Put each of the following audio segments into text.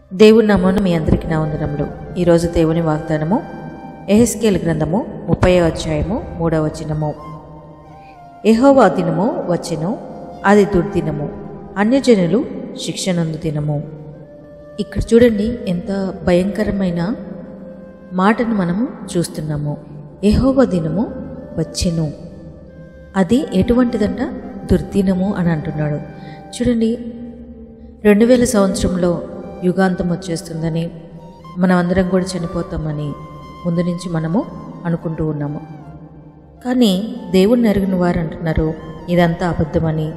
దేవుని నామమున మీ అందరికీ నా వందనములు ఈరోజు దేవుని వాగ్దానము ఎహెస్కేల్ గ్రంథము ముప్పై అధ్యాయము మూడవ వచనము ఎహోవా దినము వచ్చెను అది దుర్దినము అన్యజనులు శిక్షనందు దినము ఇక్కడ చూడండి ఎంత భయంకరమైన మాటను మనము చూస్తున్నాము ఎహోవా దినము వచ్చెను అది ఎటువంటిదంట దుర్దినము అని అంటున్నాడు చూడండి రెండు వేల సంవత్సరంలో యుగాంతం వచ్చేస్తుందని మనమందరం కూడా చనిపోతామని ముందు నుంచి మనము అనుకుంటూ ఉన్నాము కానీ దేవుణ్ణి ఎరిగిన వారు అంటున్నారు ఇదంతా అబద్ధమని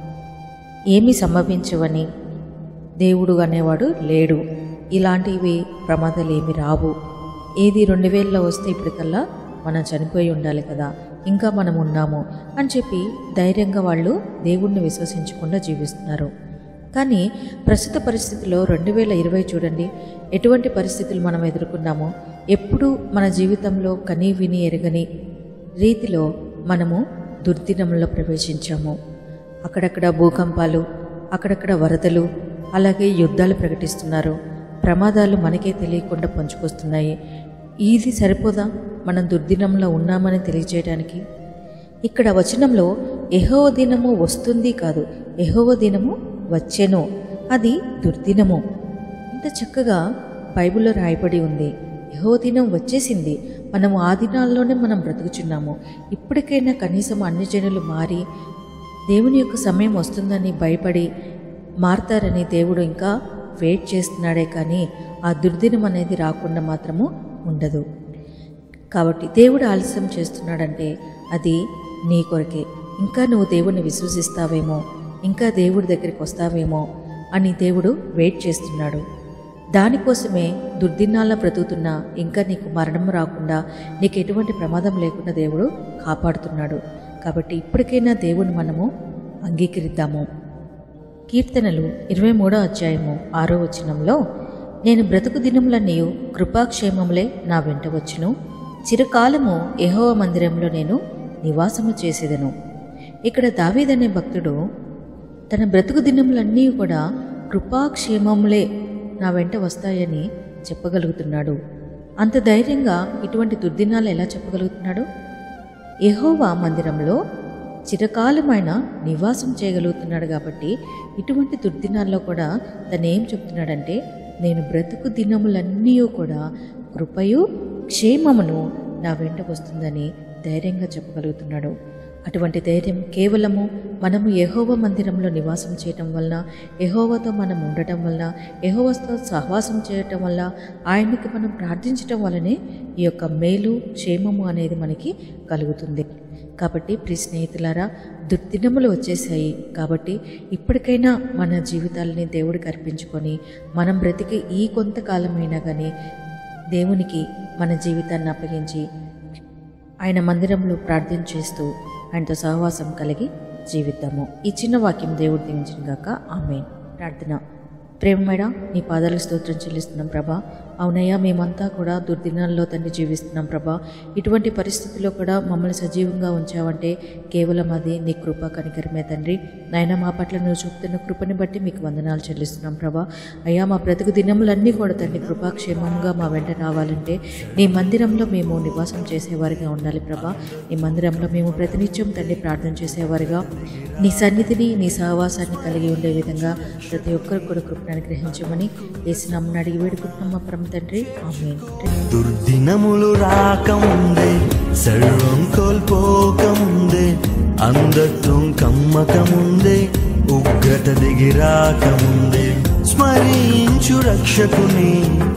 ఏమీ సంభవించవని దేవుడు అనేవాడు లేడు ఇలాంటివి ప్రమాదాలు ఏమి రావు ఏది రెండు వేలలో వస్తే ఇప్పటికల్లా మనం చనిపోయి ఉండాలి కదా ఇంకా మనం ఉన్నాము అని చెప్పి ధైర్యంగా వాళ్ళు దేవుణ్ణి విశ్వసించకుండా జీవిస్తున్నారు కానీ ప్రస్తుత పరిస్థితిలో రెండు వేల ఇరవై చూడండి ఎటువంటి పరిస్థితులు మనం ఎదుర్కొన్నామో ఎప్పుడు మన జీవితంలో కనీ విని ఎరగని రీతిలో మనము దుర్దినంలో ప్రవేశించాము అక్కడక్కడ భూకంపాలు అక్కడక్కడ వరదలు అలాగే యుద్ధాలు ప్రకటిస్తున్నారు ప్రమాదాలు మనకే తెలియకుండా పంచుకొస్తున్నాయి ఇది సరిపోదా మనం దుర్దినంలో ఉన్నామని తెలియజేయడానికి ఇక్కడ వచనంలో ఎహోవ దినము వస్తుంది కాదు ఎహోవ దినము వచ్చెను అది దుర్దినము ఇంత చక్కగా బైబిల్లో రాయబడి ఉంది యహో దినం వచ్చేసింది మనము ఆ దినాల్లోనే మనం బ్రతుకుచున్నాము ఇప్పటికైనా కనీసం అన్ని జనులు మారి దేవుని యొక్క సమయం వస్తుందని భయపడి మారతారని దేవుడు ఇంకా వెయిట్ చేస్తున్నాడే కానీ ఆ దుర్దినం అనేది రాకుండా మాత్రము ఉండదు కాబట్టి దేవుడు ఆలస్యం చేస్తున్నాడంటే అది నీ కొరకే ఇంకా నువ్వు దేవుణ్ణి విశ్వసిస్తావేమో ఇంకా దేవుడి దగ్గరికి వస్తావేమో అని దేవుడు వెయిట్ చేస్తున్నాడు దానికోసమే దుర్దినాల్లో బ్రతుకుతున్నా ఇంకా నీకు మరణం రాకుండా నీకు ఎటువంటి ప్రమాదం లేకుండా దేవుడు కాపాడుతున్నాడు కాబట్టి ఇప్పటికైనా దేవుని మనము అంగీకరిద్దాము కీర్తనలు ఇరవై మూడో అధ్యాయము ఆరో వచనంలో నేను బ్రతుకు దినములన్నీ కృపాక్షేమములే నా వెంట వచ్చును చిరకాలము ఎహోవ మందిరంలో నేను నివాసము చేసేదను ఇక్కడ దావీదనే భక్తుడు తన బ్రతుకు దినములన్నీ కూడా కృపాక్షేమములే నా వెంట వస్తాయని చెప్పగలుగుతున్నాడు అంత ధైర్యంగా ఇటువంటి దుర్దినాలు ఎలా చెప్పగలుగుతున్నాడు ఎహోవా మందిరంలో చిరకాలమైన నివాసం చేయగలుగుతున్నాడు కాబట్టి ఇటువంటి దుర్దినాల్లో కూడా తను ఏం చెప్తున్నాడంటే నేను బ్రతుకు దినములన్నీ కూడా కృపయు క్షేమమును నా వెంట వస్తుందని ధైర్యంగా చెప్పగలుగుతున్నాడు అటువంటి ధైర్యం కేవలము మనము యహోవ మందిరంలో నివాసం చేయటం వలన యహోవతో మనం ఉండటం వలన యహోవతో సహవాసం చేయటం వల్ల ఆయనకి మనం ప్రార్థించటం వల్లనే ఈ యొక్క మేలు క్షేమము అనేది మనకి కలుగుతుంది కాబట్టి ప్రియ స్నేహితులారా దుర్దినములు వచ్చేసాయి కాబట్టి ఇప్పటికైనా మన జీవితాలని దేవుడికి అర్పించుకొని మనం బ్రతికి ఈ కొంతకాలమైనా కానీ దేవునికి మన జీవితాన్ని అప్పగించి ఆయన మందిరంలో ప్రార్థన చేస్తూ ఆయనతో సహవాసం కలిగి జీవిద్దాము ఈ చిన్న వాక్యం దేవుడు దీవించిన గాక ఆమె ప్రార్థన ప్రేమమేడ నీ పాదాలకు స్తోత్రం చెల్లిస్తున్నాం ప్రభా అవునయ్యా మేమంతా కూడా దుర్దినాల్లో తండ్రి జీవిస్తున్నాం ప్రభా ఇటువంటి పరిస్థితుల్లో కూడా మమ్మల్ని సజీవంగా ఉంచావంటే కేవలం అది నీ కృప కనికరమే తండ్రి నాయన మా పట్ల నువ్వు చూపుతున్న కృపని బట్టి మీకు వందనాలు చెల్లిస్తున్నాం ప్రభా అయ్యా మా బ్రతుకు దినములన్నీ కూడా తండ్రి కృపాక్షేమంగా మా వెంట రావాలంటే నీ మందిరంలో మేము నివాసం చేసేవారిగా ఉండాలి ప్రభా నీ మందిరంలో మేము ప్రతినిత్యం తండ్రి ప్రార్థన చేసేవారిగా నీ సన్నిధిని నీ సహవాసాన్ని కలిగి ఉండే విధంగా ప్రతి ఒక్కరికి కూడా కృపను అనుగ్రహించమని వేసినామని అడిగి వేడుకుంటున్నాం మా పరమ తండ్రి ఆమె దుర్దినములు రాకముందే సర్వం కోల్పోకముందే అందత్వం కమ్మకముందే ఉగ్రత దిగి రాకముందే స్మరించు రక్షకుని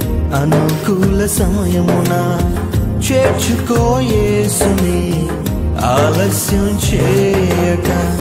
అనుకూల సమయమున చేర్చుకోయేసుని ఆలస్యం చేయక